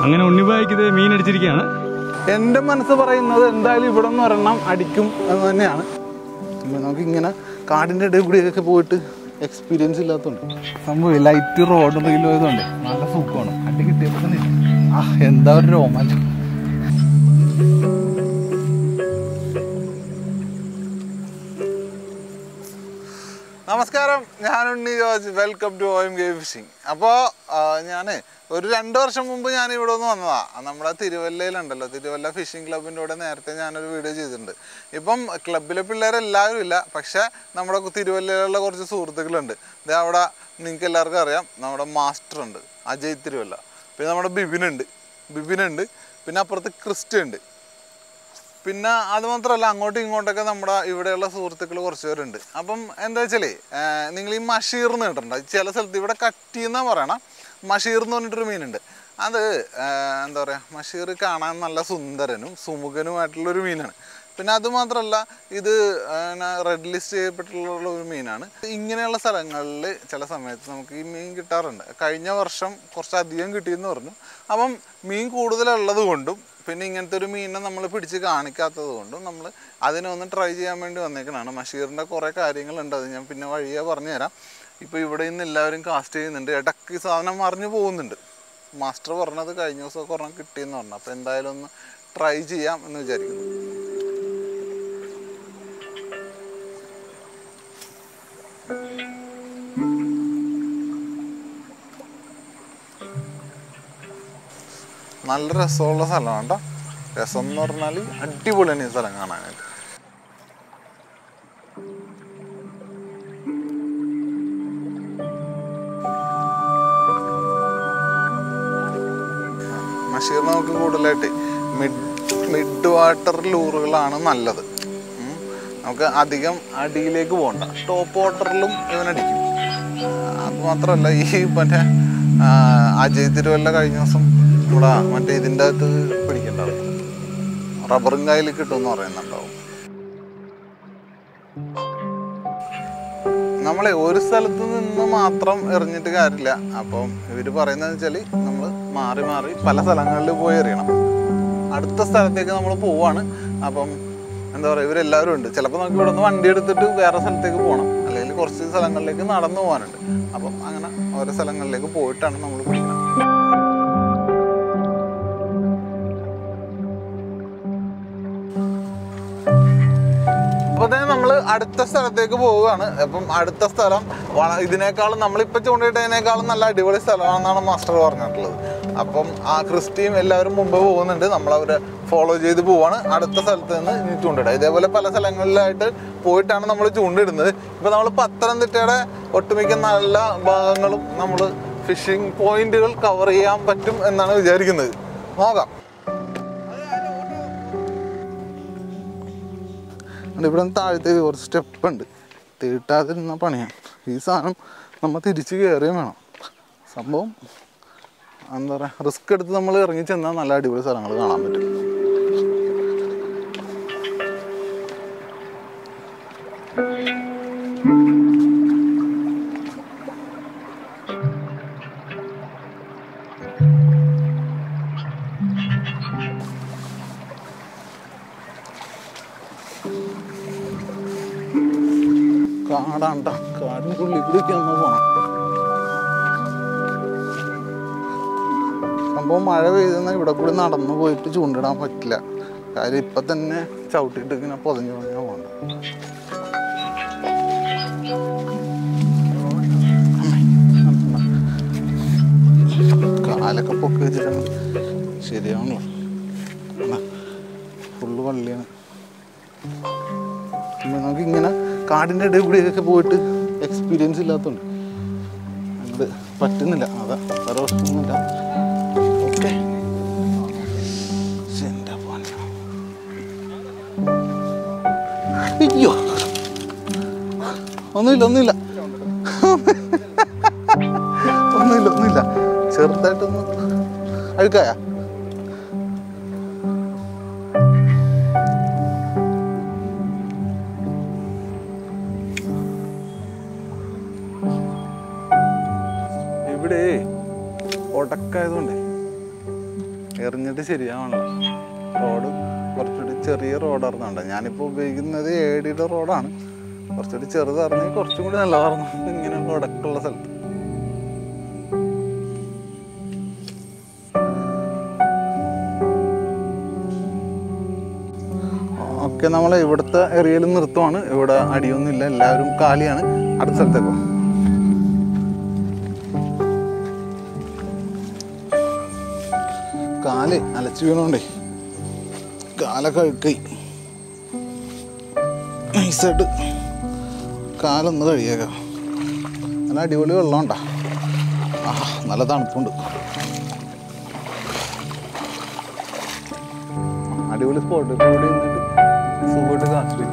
അങ്ങനെ ഉണ്ണിബായിക്ക് ഇത് മീൻ അടിച്ചിരിക്കുകയാണ് എൻ്റെ മനസ്സ് പറയുന്നത് എന്തായാലും ഇവിടെ നിന്ന് ഒരെണ്ണം അടിക്കും എന്ന് തന്നെയാണ് പിന്നെ നമുക്ക് ഇങ്ങനെ കാടിൻ്റെ ഇടയിൽ കൂടിയൊക്കെ പോയിട്ട് എക്സ്പീരിയൻസ് ഇല്ലാത്തതുകൊണ്ട് സംഭവം ലൈറ്റ് റോഡ് റീൽ പോയതുകൊണ്ട് നല്ല സുഖമാണ് അടി കിട്ടിയപ്പോൾ തന്നെ ആ എന്താ ഒരു രോമാഞ്ചം നമസ്കാരം ഞാൻ ഉണ്ണി ജോർജ് വെൽക്കം ടു ഓയം ഗേ ഫിഷിംഗ് അപ്പോൾ ഞാൻ ഒരു രണ്ട് വർഷം മുമ്പ് ഞാൻ ഇവിടെ ഒന്ന് വന്നതാ നമ്മുടെ തിരുവല്ലയിലുണ്ടല്ലോ തിരുവല്ല ഫിഷിംഗ് ക്ലബിൻ്റെ കൂടെ നേരത്തെ ഞാനൊരു വീഡിയോ ചെയ്തിട്ടുണ്ട് ഇപ്പം ക്ലബിലെ പിള്ളേരെല്ലാവരും ഇല്ല പക്ഷേ നമ്മുടെ തിരുവല്ലയിലുള്ള കുറച്ച് സുഹൃത്തുക്കളുണ്ട് ഇത് അവിടെ നിങ്ങൾക്ക് എല്ലാവർക്കും അറിയാം നമ്മുടെ മാസ്റ്റർ ഉണ്ട് അജയ് തിരുവല്ല പിന്നെ നമ്മുടെ ബിബിനുണ്ട് ബിബിനുണ്ട് പിന്നെ അപ്പുറത്ത് ക്രിസ്റ്റ ഉണ്ട് പിന്നെ അത് മാത്രമല്ല അങ്ങോട്ടും ഇങ്ങോട്ടൊക്കെ നമ്മുടെ ഇവിടെയുള്ള സുഹൃത്തുക്കൾ കുറച്ച് പേരുണ്ട് അപ്പം എന്താ വെച്ചാലേ നിങ്ങൾ ഈ മഷീർ എന്ന് കേട്ടിട്ടുണ്ട് ചില സ്ഥലത്ത് ഇവിടെ കട്ടി എന്നാ പറയണം മഷീർ എന്ന് പറഞ്ഞിട്ടൊരു മീനുണ്ട് അത് ആ, എന്താ പറയുക മഷീർ കാണാൻ നല്ല സുന്ദരനും സുമുഖനുമായിട്ടുള്ളൊരു മീനാണ് പിന്നെ അത് മാത്രമല്ല ഇത് റെഡ് ലിസ്റ്റ് ചെയ്യപ്പെട്ടിട്ടുള്ള ഒരു മീനാണ് ഇങ്ങനെയുള്ള സ്ഥലങ്ങളിൽ ചില സമയത്ത് നമുക്ക് ഈ മീൻ കിട്ടാറുണ്ട് കഴിഞ്ഞ വർഷം കുറച്ചധികം കിട്ടിയെന്ന് പറഞ്ഞു അപ്പം മീൻ കൂടുതലുള്ളത് കൊണ്ടും പിന്നെ ഇങ്ങനത്തെ ഒരു മീനിനെ നമ്മൾ പിടിച്ച് കാണിക്കാത്തത് കൊണ്ടും നമ്മൾ അതിനെ ഒന്ന് ട്രൈ ചെയ്യാൻ വേണ്ടി വന്നേക്കണാണ് മഷീറിൻ്റെ കുറേ കാര്യങ്ങളുണ്ട് അത് ഞാൻ പിന്നെ വഴിയെ പറഞ്ഞുതരാം ഇപ്പോൾ ഇവിടെ ഇന്ന് എല്ലാവരും കാസ്റ്റ് ചെയ്യുന്നുണ്ട് ഇടയ്ക്ക് ഈ സാധനം മറിഞ്ഞു പോകുന്നുണ്ട് മാസ്റ്റർ പറഞ്ഞത് കഴിഞ്ഞ ദിവസമൊക്കെ ഒരെണ്ണം കിട്ടിയെന്ന് പറഞ്ഞു അപ്പോൾ എന്തായാലും ഒന്ന് ട്രൈ ചെയ്യാം എന്ന് വിചാരിക്കുന്നു നല്ല രസമുള്ള സ്ഥലമാണ് കേട്ടോ രസം എന്ന് പറഞ്ഞാൽ അടിപൊളിയാണ് ഈ സ്ഥലം കാണാനായിട്ട് മഷീർ നമുക്ക് കൂടുതലായിട്ട് മിഡ് മിഡ് വാട്ടർ ലൂറുകളാണ് നല്ലത് ഉം. നമുക്ക് അധികം അടിയിലേക്ക് പോകണ്ട ടോപ്പ് വാട്ടറിലും ഇവനടിക്കും അത് മാത്രമല്ല ഈ മറ്റേ ആ, അജയ് തിരുവല്ല കഴിഞ്ഞ ദിവസം ഇവിടെ മറ്റേ ഇതിൻ്റെ അകത്ത് പിടിക്കണ്ടാവും റബ്ബറും കായൽ കിട്ടുമെന്ന് പറയുന്നുണ്ടാവും നമ്മളെ ഒരു സ്ഥലത്ത് നിന്ന് മാത്രം എറിഞ്ഞിട്ട് കാര്യമില്ല അപ്പം ഇവർ പറയുന്നത് വെച്ചാൽ നമ്മൾ മാറി മാറി പല സ്ഥലങ്ങളിൽ പോയി എറിയണം അടുത്ത സ്ഥലത്തേക്ക് നമ്മൾ പോവാണ് അപ്പം എന്താ പറയുക ഇവരെല്ലാവരും ഉണ്ട് ചിലപ്പോൾ നമുക്ക് ഇവിടെ നിന്ന് വണ്ടി എടുത്തിട്ട് വേറെ സ്ഥലത്തേക്ക് പോകണം അല്ലെങ്കിൽ കുറച്ച് സ്ഥലങ്ങളിലേക്ക് നടന്നു പോകാനുണ്ട് അപ്പം അങ്ങനെ ഓരോ സ്ഥലങ്ങളിലേക്ക് പോയിട്ടാണ് നമ്മൾ പിടിക്കുന്നത് അപ്പൊ തന്നെ നമ്മൾ അടുത്ത സ്ഥലത്തേക്ക് പോവുകയാണ് അപ്പം അടുത്ത സ്ഥലം വള- ഇതിനേക്കാളും നമ്മളിപ്പോൾ ചൂണ്ടിട്ടതിനേക്കാളും നല്ല അടിപൊളി സ്ഥലമാണെന്നാണ് മാസ്റ്റർ പറഞ്ഞിട്ടുള്ളത് അപ്പം ആ ക്രിസ്റ്റിയും എല്ലാവരും മുമ്പ് പോകുന്നുണ്ട് നമ്മൾ അവരെ ഫോളോ ചെയ്ത് പോവാണ് അടുത്ത സ്ഥലത്ത് നിന്ന് ഇനി ചൂണ്ടിടുക ഇതേപോലെ പല സ്ഥലങ്ങളിലായിട്ട് പോയിട്ടാണ് നമ്മൾ ചൂണ്ടിടുന്നത് ഇപ്പം നമ്മൾ പത്തനംതിട്ടയുടെ ഒട്ടുമിക്ക നല്ല ഭാഗങ്ങളും നമ്മൾ ഫിഷിംഗ് പോയിന്റുകൾ കവർ ചെയ്യാൻ പറ്റും എന്നാണ് വിചാരിക്കുന്നത് നോക്കാം അതുകൊണ്ട് ഇവിടെ നിന്ന് താഴത്തേക്ക് കുറച്ച് സ്റ്റെപ്പ് ഉണ്ട് തീട്ടാതിരുന്ന പണിയാണ് ഈ സാധനം നമ്മൾ തിരിച്ച് കയറുകയും വേണം സംഭവം എന്താ പറയുക റിസ്ക് എടുത്ത് നമ്മൾ ഇറങ്ങി ചെന്നാൽ നല്ല അടിപൊളി സ്ഥലങ്ങൾ കാണാൻ പറ്റും കാടാണ്ട കാടിൻ്റെ ഉള്ളിൽ കൂടിയൊക്കെ നമ്മൾ പോകണം സംഭവം മഴ പെയ്തെന്ന ഇവിടെ കൂടി നടന്നു പോയിട്ട് ചൂണ്ടിടാൻ പറ്റില്ല കാര്യം ഇപ്പൊ തന്നെ ചവിട്ടിട്ട് ഇങ്ങനെ പൊതഞ്ഞു പൊതഞ്ഞാ പോകണ്ട കാലൊക്കെ പൊക്കി വെച്ചിട്ടുണ്ട് ശരിയാണല്ലോ ഫുള്ള് വള്ളിയാണ് പിന്നെ നമുക്ക് ഇങ്ങനെ കാടിൻ്റെ ഇടയിൽ കൂടിയൊക്കെ പോയിട്ട് എക്സ്പീരിയൻസ് ഇല്ലാത്തതുകൊണ്ട് അത് പറ്റുന്നില്ല അതാ വേറെ പ്രശ്നമൊന്നുമില്ല ഓക്കെ എൻ്റെ പൊന്നോ. അയ്യോ ഒന്നുമില്ല ഒന്നുമില്ല ഒന്നുമില്ല ഒന്നുമില്ല ചെറുതായിട്ടൊന്ന് അഴുക്കായ ഇവിടെ ഉടക്കായതുകൊണ്ട് എറിഞ്ഞിട്ട് ശരിയാവണല്ലോ റോഡ് കുറച്ചുകൂടി ചെറിയ റോഡായിരുന്നുണ്ട് ഞാനിപ്പോൾ ഉപയോഗിക്കുന്നത് ഏടിയുടെ റോഡാണ് കുറച്ചുകൂടി ചെറുതറിഞ്ഞ് കുറച്ചും കൂടി നല്ലതായിരുന്നു ഇങ്ങനെ ഉടക്കുള്ള സ്ഥലത്ത് ഓക്കെ നമ്മൾ ഇവിടുത്തെ ഏരിയയിൽ നിർത്തുവാണ് ഇവിടെ അടിയൊന്നുമില്ല എല്ലാവരും കാലിയാണ് അടുത്ത സ്ഥലത്തേക്ക് പോകാം കാല് അലച്ചു വീണോണ്ടേ കാലൊക്കെ അഴുക്കായി നൈസായിട്ട് കാലൊന്ന് കഴിയേക്കാം നല്ല അടിപൊളി വെള്ളം ഉണ്ടാ ആഹാ നല്ല തണുപ്പുണ്ട് അടിപൊളി സ്പോട്ട് ഇപ്പോൾ ഇവിടെ നിന്നിട്ട് സുഖമായിട്ട് കാച്ചിട്ട്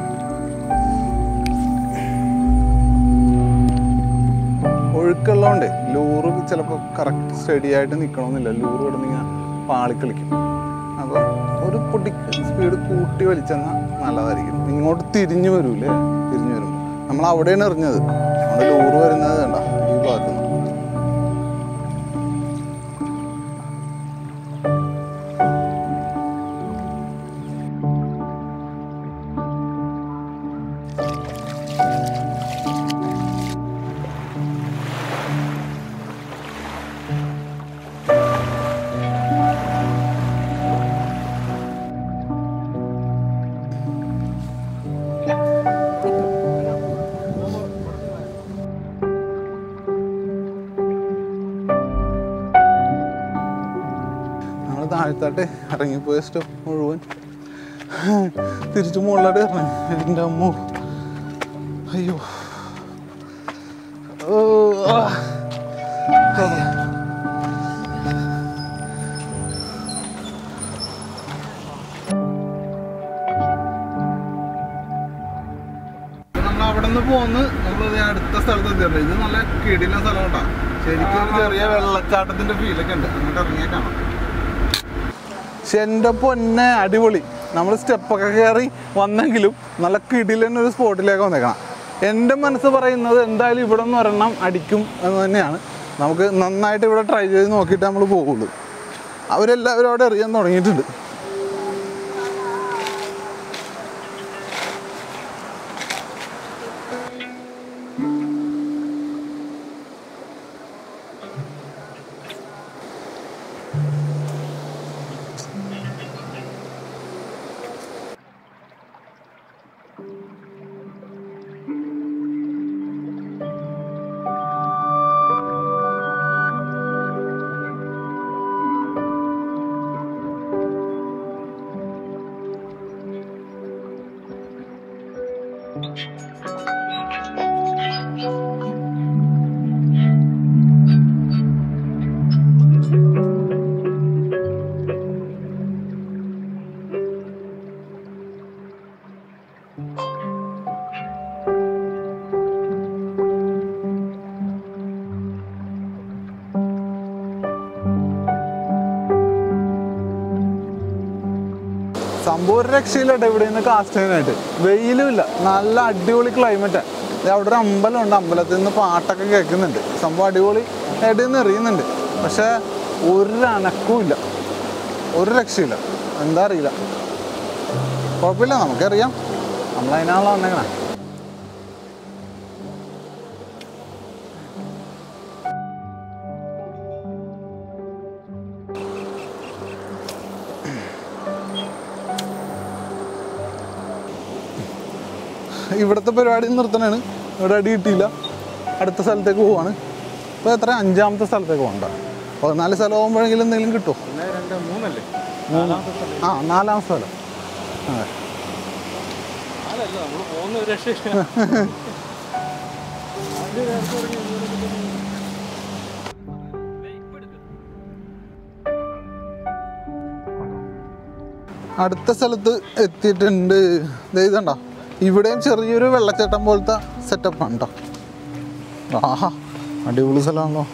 ഒഴുക്കുള്ളതുകൊണ്ടേ ലൂറ് ചിലപ്പോൾ കറക്റ്റ് സ്റ്റഡി ആയിട്ട് നിൽക്കണമെന്നില്ല ലൂറ് കിടന്ന് ഇങ്ങനെ പാളിക്കളിക്കും അപ്പോൾ ഒരു പൊടിക്ക് സ്പീഡ് കൂട്ടി വലിച്ചെന്നാൽ നല്ലതായിരിക്കും ഇങ്ങോട്ട് തിരിഞ്ഞു വരൂലേ തിരിഞ്ഞു വരും നമ്മൾ അവിടെയാണ് എറിഞ്ഞത് നമ്മുടെ ലൂറ് വരുന്നത് കണ്ട ഈ ഭാഗത്ത് നിന്ന് നമ്മൾ താഴത്തോട്ട് ഇറങ്ങിപ്പോയ സ്റ്റെപ്പ് മുഴുവൻ തിരിച്ചു മുകളിലോട്ട് ഇറങ്ങി എൻ്റെ അമ്മ അയ്യോ ഓ ആ. നമ്മൾ അവിടെ നിന്ന് പോന്ന് നമ്മൾ അടുത്ത സ്ഥലത്ത് എത്തിയിട്ടുണ്ട് ഇത് നല്ല കിടില സ്ഥലം കേട്ടോ ശരിക്കും ഒരു ചെറിയ വെള്ളച്ചാട്ടത്തിന്റെ ഫീലൊക്കെ ഉണ്ട് അങ്ങോട്ട് ഇറങ്ങിയാൽ കാണാം പക്ഷെ എൻ്റെ പൊന്നെ അടിപൊളി നമ്മൾ സ്റ്റെപ്പൊക്കെ കയറി വന്നെങ്കിലും നല്ല കിടിലൻ ഒരു സ്പോട്ടിലേക്ക് വന്നേക്കണം എൻ്റെ മനസ്സ് പറയുന്നത് എന്തായാലും ഇവിടെ നിന്ന് ഒരെണ്ണം അടിക്കും എന്ന് തന്നെയാണ് നമുക്ക് നന്നായിട്ട് ഇവിടെ ട്രൈ ചെയ്ത് നോക്കിയിട്ട് നമ്മൾ പോകുള്ളൂ അവരെല്ലാവരും അവിടെ എറിയാൻ തുടങ്ങിയിട്ടുണ്ട് സംഭവം ഒരു രക്ഷയില്ലട്ടെ ഇവിടെ നിന്ന് കാസ്റ്റ് ചെയ്യാനായിട്ട് വെയിലും ഇല്ല നല്ല അടിപൊളി ക്ലൈമറ്റാണ് അവിടെ ഒരു അമ്പലമുണ്ട് അമ്പലത്തിൽ നിന്ന് പാട്ടൊക്കെ കേൾക്കുന്നുണ്ട് സംഭവം അടിപൊളി ആയിട്ട് നിന്ന് എറിയുന്നുണ്ട് പക്ഷേ ഒരു അനക്കവും ഇല്ല ഒരു രക്ഷയില്ല എന്താ അറിയില്ല കുഴപ്പമില്ല നമുക്കറിയാം നമ്മളതിനാണല്ലോ വന്നേക്കണേ ഇവിടുത്തെ പരിപാടി നിർത്തണാണ് ഇവിടെ അടി കിട്ടിയില്ല അടുത്ത സ്ഥലത്തേക്ക് പോവാണ് ഇപ്പോൾ എത്ര അഞ്ചാമത്തെ സ്ഥലത്തേക്ക് പോകണ്ട പതിനാല് സ്ഥലം പോകുമ്പോഴെങ്കിലും എന്തെങ്കിലും കിട്ടുമോ ഒന്ന് രണ്ട് മൂന്നല്ലേ ആ നാലാമത്തെ സ്ഥലം അതെ അതല്ല നമ്മൾ പോകുന്ന ഒരു രക്ഷയില്ല അടുത്ത സ്ഥലത്ത് എത്തിയിട്ടുണ്ട് ദേ ഇതുണ്ടോ ഇവിടെയും ചെറിയൊരു വെള്ളച്ചാട്ടം പോലത്തെ സെറ്റപ്പാണ് കേട്ടോ ആഹാ അടിപൊളി സ്ഥലമാണല്ലോ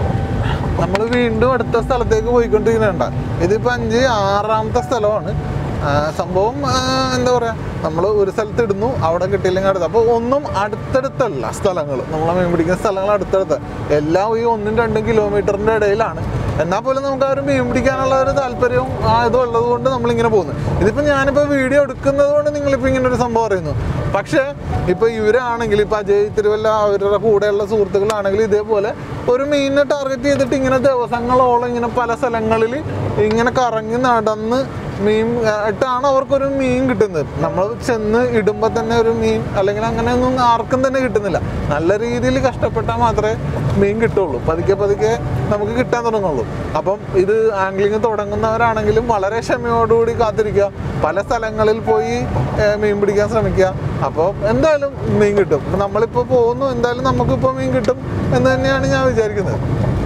നമ്മൾ വീണ്ടും അടുത്ത സ്ഥലത്തേക്ക് പോയിക്കൊണ്ടിരിക്കുന്നുണ്ട് ഇതിപ്പോൾ അഞ്ച് ആറാമത്തെ സ്ഥലമാണ് ആ, സംഭവം ആ, എന്താ പറയുക നമ്മൾ ഒരു സ്ഥലത്ത് ഇടുന്നു അവിടെ കിട്ടിയില്ലെങ്കിൽ അടുത്ത് അപ്പോൾ ഒന്നും അടുത്തടുത്തല്ല സ്ഥലങ്ങൾ നമ്മളെ മീൻ പിടിക്കുന്ന സ്ഥലങ്ങൾ അടുത്തടുത്ത് എല്ലാം ഈ ഒന്നും രണ്ടും കിലോമീറ്ററിൻ്റെ ഇടയിലാണ് എന്നാൽ പോലും നമുക്ക് ആ ഒരു മീൻ പിടിക്കാനുള്ള ഒരു താല്പര്യവും ആ ഇതും ഉള്ളത് കൊണ്ട് നമ്മളിങ്ങനെ പോകുന്നു ഇതിപ്പോൾ ഞാനിപ്പോൾ വീഡിയോ എടുക്കുന്നത് കൊണ്ട് നിങ്ങളിപ്പോൾ ഇങ്ങനെ ഒരു സംഭവം അറിയുന്നു പക്ഷേ ഇപ്പോൾ ഇവരാണെങ്കിൽ ഇപ്പോൾ അജയ് തിരുവല്ല അവരുടെ കൂടെയുള്ള സുഹൃത്തുക്കളാണെങ്കിൽ ഇതേപോലെ ഒരു മീനിനെ ടാർഗറ്റ് ചെയ്തിട്ട് ഇങ്ങനെ ദിവസങ്ങളോളം ഇങ്ങനെ പല സ്ഥലങ്ങളിൽ ഇങ്ങനെ കറങ്ങി നടന്ന് മീൻ ആ, ഇട്ടാണ് അവർക്കൊരു മീൻ കിട്ടുന്നത് നമ്മൾ ചെന്ന് ഇടുമ്പോൾ തന്നെ ഒരു മീൻ അല്ലെങ്കിൽ അങ്ങനെയൊന്നും ആർക്കും തന്നെ കിട്ടുന്നില്ല നല്ല രീതിയിൽ കഷ്ടപ്പെട്ടാൽ മാത്രമേ മീൻ കിട്ടുള്ളൂ പതുക്കെ പതുക്കെ നമുക്ക് കിട്ടാൻ തുടങ്ങുള്ളൂ അപ്പം ഇത് ആംഗ്ലിങ് തുടങ്ങുന്നവരാണെങ്കിലും വളരെ ക്ഷമയോടുകൂടി കാത്തിരിക്കുക പല സ്ഥലങ്ങളിൽ പോയി ഏ, മീൻ പിടിക്കാൻ ശ്രമിക്കുക അപ്പോൾ എന്തായാലും മീൻ കിട്ടും ഇപ്പം നമ്മളിപ്പോൾ പോകുന്നു എന്തായാലും നമുക്കിപ്പോൾ മീൻ കിട്ടും എന്ന് തന്നെയാണ് ഞാൻ വിചാരിക്കുന്നത്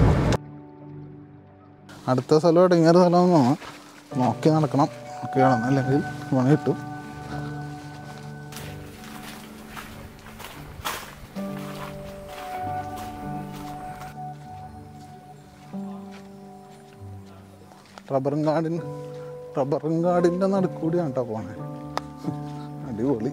അടുത്ത സ്ഥലം ഇടങ്ങിയ സ്ഥലമാണ് നോക്കി നടക്കണം നോക്കി കാണണം അല്ലെങ്കിൽ പണി കിട്ടും റബ്ബറും കാടിന് റബ്ബറും കാടിൻ്റെ നടുക്കൂടിയാണ് കേട്ടോ പോണേ അടിപൊളി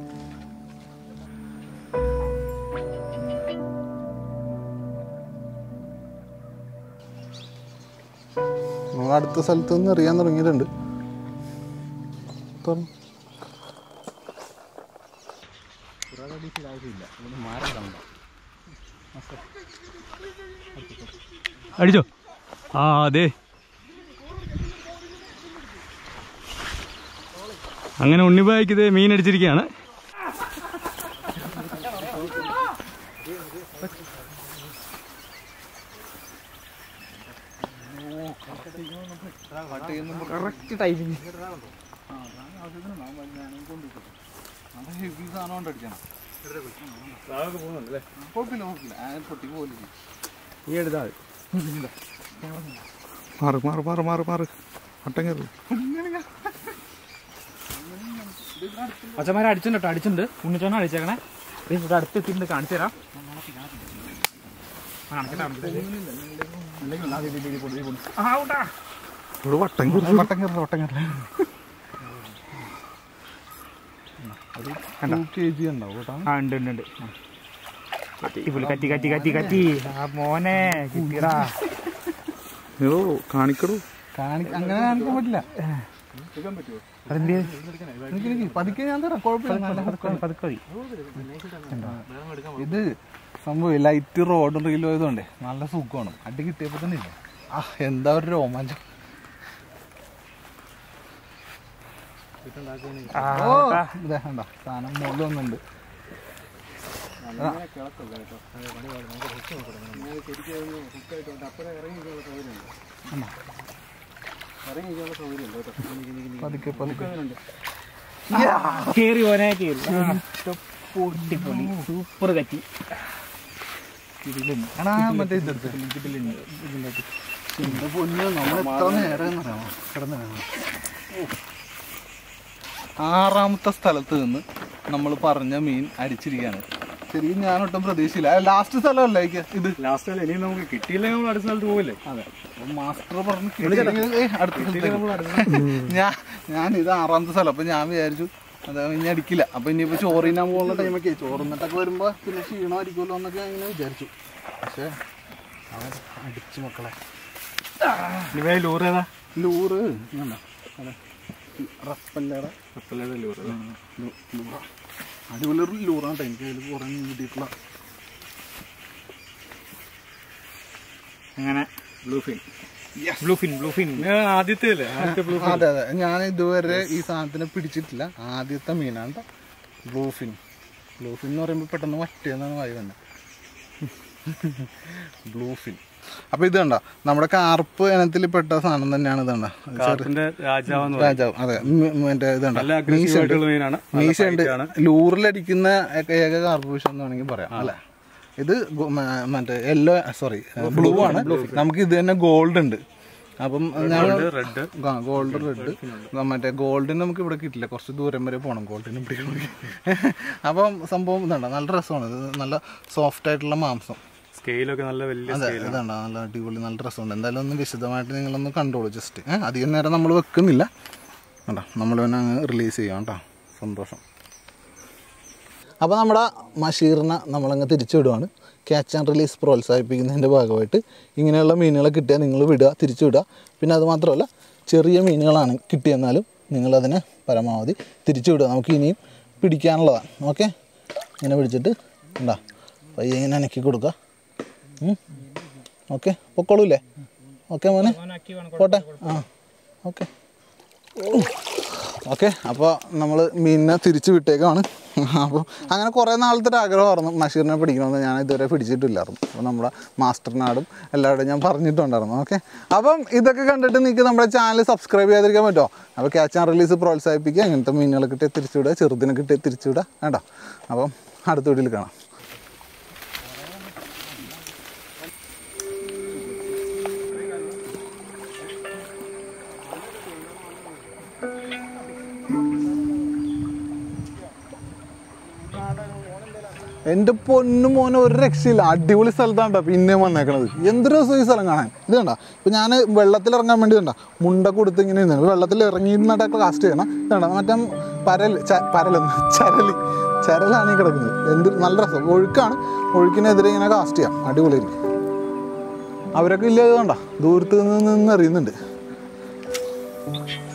നമ്മൾ അടുത്ത സ്ഥലത്ത് നിന്ന് എറിയാൻ തുടങ്ങിയിട്ടുണ്ട് തുറന്ന്. അടിച്ചോ ആ അതെ അങ്ങനെ ഉണ്ണിബായിക്ക് ഇത് മീൻ അടിച്ചിരിക്കുകയാണ് കറക്റ്റ് ടൈമിങ് ഈ എടുത്താൽ മാറ് മാറ് മാറ് മാറ് മാറ് വട്ടം കയറി പച്ചമാരെ അടിച്ചിട്ടുണ്ട് കേട്ടോ അടിച്ചിട്ടുണ്ട് ഉണ്ണിച്ചോണ അടിച്ചേക്കണേ ദേ ഇവിടെ അടുത്ത് എത്തിയിട്ടുണ്ട് കാണിച്ചു തരാം ആ, കാണിക്കട്ടെ, കാണിക്കട്ടെ. ആ, ഊട്ടാ. ഇവിടെ വട്ടം കയറി വട്ടം കയറി വട്ടം കയറി കെ ജി ഉണ്ടാവും കേട്ടോ ആ ഉണ്ട് ഉണ്ട് ഉണ്ട് അടിപൊളി കത്തി കത്തി കത്തി കത്തി ആ മോനെ കിട്ടിയടാ ഓ കാണിക്കടൂ കാണി അങ്ങനെ കാണിക്കാൻ പറ്റില്ല അതെന്ത് നിക്ക് നിക്ക്, പതുക്കെ ഞാൻ തരാം കുഴപ്പമില്ല നല്ല പതുക്കെ പതുക്കെ മതി ഇത് സംഭവം ലൈറ്റ് റോഡ് റീൽ ആയതുകൊണ്ടേ നല്ല സുഖമാണ് അടി കിട്ടിയപ്പോ തന്നെ ഇല്ല ആ എന്താ ഒരു രോമാഞ്ചം ആ, ഓ ഊട്ടാ. ഇതേ കണ്ടോ സാധനം മുകളിൽ വന്നുണ്ട് പതുക്കെ പതുക്കെ കേറി മോനെ കേറി പൊട്ടിപ്പൊളി സൂപ്പർ കത്തി എടാ മറ്റേ ഇതെടുത്ത് ഇതിൻ്റെ എന്റെ പൊന്നു നമ്മൾ എത്ര നേരം അറിയാമോ കിടന്ന് കാണാം ആറാമത്തെ സ്ഥലത്ത് നിന്ന് നമ്മൾ പറഞ്ഞ മീൻ അടിച്ചിരിക്കുകയാണ് ശരിക്കും ഞാനൊട്ടും പ്രതീക്ഷയില്ല ലാസ്റ്റ് സ്ഥലമല്ലേ ഇത് ഇത് ലാസ്റ്റ് ഇനി നമുക്ക് കിട്ടിയില്ലെങ്കിൽ നമ്മൾ അടുത്ത സ്ഥലത്ത് പോകില്ലേ അതെ മാസ്റ്റർ പറഞ്ഞു കിട്ടിയില്ലെങ്കിൽ, ഏയ്, അടുത്ത സ്ഥലത്തേക്ക്. ഞാൻ ഞാൻ ഇത് ആറാമത്തെ സ്ഥലം അപ്പൊ ഞാൻ വിചാരിച്ചു അത് ഇനി അടിക്കില്ല അപ്പൊ ഇനിയിപ്പോ ചോറിനാൻ പോകുന്ന ടൈമൊക്കെ ചോറിന്നിട്ടൊക്കെ വരുമ്പോ പിന്നെ ക്ഷീണമായിരിക്കുമല്ലോ എന്നൊക്കെ അങ്ങനെ വിചാരിച്ചു പക്ഷെ അവൻ അടിച്ചു മക്കളെ ഇനി ലൂർ ഏതാ ലൂറ് ഇതുണ്ടോ? അതെ. റപ്പല്ലേടെ കപ്പലേതാ ലൂർ ലൂ- ലൂറ. അടിപൊളി ഒരു ലൂറാണ് കേട്ടോ എനിക്ക് അതിൽ കുറേ മീൻ കിട്ടിയിട്ടുള്ള അങ്ങനെ blue fin blue fin blue fin ആദ്യത്തെ അല്ലേ ആദ്യത്തെ ബ്ലൂ അതെ അതെ ഞാൻ ഇതുവരെ ഈ സാധനത്തിനെ പിടിച്ചിട്ടില്ല ആദ്യത്തെ മീനാണ് ട്ടോ. ബ്ലൂ ഫിൻ ബ്ലൂ ഫിൻ എന്ന് പറയുമ്പോൾ പെട്ടെന്ന് വറ്റിയെന്നാണ് വായി വന്നത് ബ്ലൂ ഫിൻ അപ്പൊ ഇത് കണ്ട നമ്മുടെ കാർപ്പ് ഇനത്തിൽ പെട്ട സാധനം തന്നെയാണ് ഇത് കണ്ട കാർപ്പിന്റെ രാജാവെന്ന് പറയും രാജാവ് അതെ മ്- മറ്റേ ഇത് കണ്ട നല്ല അഗ്രസീവ് ആയിട്ടുള്ള മീനാണ് നല്ല മീശയുണ്ട് fight ആണ്. ലൂറിലടിക്കുന്ന ഏക- ഏക കാർപ്പൂഷ എന്ന് വേണമെങ്കിൽ പറയാം അല്ലെ ഇത് ഗോ- മ- മറ്റേ യെല്ലോ സോറി ബ്ലൂ ആണ് നമുക്ക് ഇത് തന്നെ ഗോൾഡ് ഉണ്ട് അപ്പം ഞാൻ റെഡ് ഗോൾഡ് റെഡ് മറ്റേ ഗോൾഡിന് നമുക്ക് ഇവിടെ കിട്ടില്ല കുറച്ച് ദൂരം വരെ പോകണം ഗോൾഡിന് പിടിക്കണമെങ്കിൽ അപ്പം സംഭവം ഇതുണ്ട് നല്ല രസമാണ് ഇത് നല്ല സോഫ്റ്റ് ആയിട്ടുള്ള മാംസം സ്കെയിലൊക്കെ നല്ല വലിയ അതെ ഇതുണ്ട് നല്ല അടിപൊളി നല്ല രസമുണ്ട് എന്തായാലും ഒന്ന് വിശദമായിട്ട് നിങ്ങളൊന്ന് കണ്ടോളൂ ജസ്റ്റ് അധികം നേരം നമ്മൾ വെക്കുന്നില്ല കണ്ടോ നമ്മൾ തന്നെ അങ്ങ് റിലീസ് ചെയ്യാം കേട്ടോ സന്തോഷം അപ്പോൾ നമ്മുടെ മഷീറിനെ നമ്മളങ്ങ് തിരിച്ചു വിടുവാണ് ക്യാച്ച് ആൻഡ് റിലീസ് പ്രോത്സാഹിപ്പിക്കുന്നതിൻ്റെ ഭാഗമായിട്ട് ഇങ്ങനെയുള്ള മീനുകളെ കിട്ടിയാൽ നിങ്ങൾ വിടുക തിരിച്ചു വിടുക പിന്നെ അത് മാത്രമല്ല ചെറിയ മീനുകളാണ് കിട്ടിയെന്നാലും നിങ്ങളതിനെ പരമാവധി തിരിച്ചു വിടുക നമുക്ക് ഇനിയും പിടിക്കാനുള്ളതാണ് ഓക്കെ ഇങ്ങനെ പിടിച്ചിട്ട് ഉണ്ടാ പയ്യെ ഇങ്ങനെ അനക്കി കൊടുക്കുക ഓക്കെ പൊക്കോളൂല്ലേ ഓക്കെ മോനെ പോട്ടെ ആ ഓക്കെ ഓക്കെ അപ്പോൾ നമ്മൾ മീനിനെ തിരിച്ച് വിട്ടേക്കാണ് അപ്പോൾ അങ്ങനെ കുറേ നാളത്തെ ഒരു ആഗ്രഹമായിരുന്നു മഷീറിനെ പിടിക്കണമെന്ന് ഞാൻ ഇതുവരെ പിടിച്ചിട്ടില്ലായിരുന്നു അപ്പോൾ നമ്മുടെ മാസ്റ്ററിനാടും എല്ലാവരും ഞാൻ പറഞ്ഞിട്ടുണ്ടായിരുന്നു ഓക്കെ അപ്പം ഇതൊക്കെ കണ്ടിട്ട് നിങ്ങൾക്ക് നമ്മുടെ ചാനൽ സബ്സ്ക്രൈബ് ചെയ്യാതിരിക്കാൻ പറ്റുമോ അപ്പോൾ ക്യാച്ച് ആൻഡ് റിലീസ് പ്രോത്സാഹിപ്പിക്കുക ഇങ്ങനത്തെ മീനുകളെ കിട്ടിയ തിരിച്ചുവിടുക ചെറുതിനെ കിട്ടിയ തിരിച്ചുവിടുക വേണ്ട അപ്പം അടുത്ത വീട്ടിൽ കാണാം എൻ്റെ പൊന്നു മോനെ ഒരു രക്ഷയില്ല അടിപൊളി സ്ഥലത്താണ് ട്ടോ പിന്നെയും വന്നേക്കണത് എന്തൊരു രസം ഈ സ്ഥലം കാണാൻ ഇത് കണ്ട ഇപ്പം ഞാൻ വെള്ളത്തിൽ ഇറങ്ങാൻ വേണ്ടി കണ്ട മുണ്ട കൊടുത്ത് ഇങ്ങനെ ഇരുന്നു വെള്ളത്തിൽ ഇറങ്ങി നിന്നിട്ടൊക്കെ കാസ്റ്റ് ചെയ്യണം ഇത് കണ്ട മറ്റേ പരൽ ച- പരലെന്ന് ചരലി ചരലാണ് ഈ കിടക്കുന്നത് എന്ത് നല്ല രസം ഒഴുക്കാണ് ഒഴുക്കിനെതിരെ ഇങ്ങനെ കാസ്റ്റ് ചെയ്യാം അടിപൊളിയായിരിക്കും അവരൊക്കെ ഇല്ല കണ്ട ദൂരത്ത് നിന്ന് നിന്ന് എറിയുന്നുണ്ട്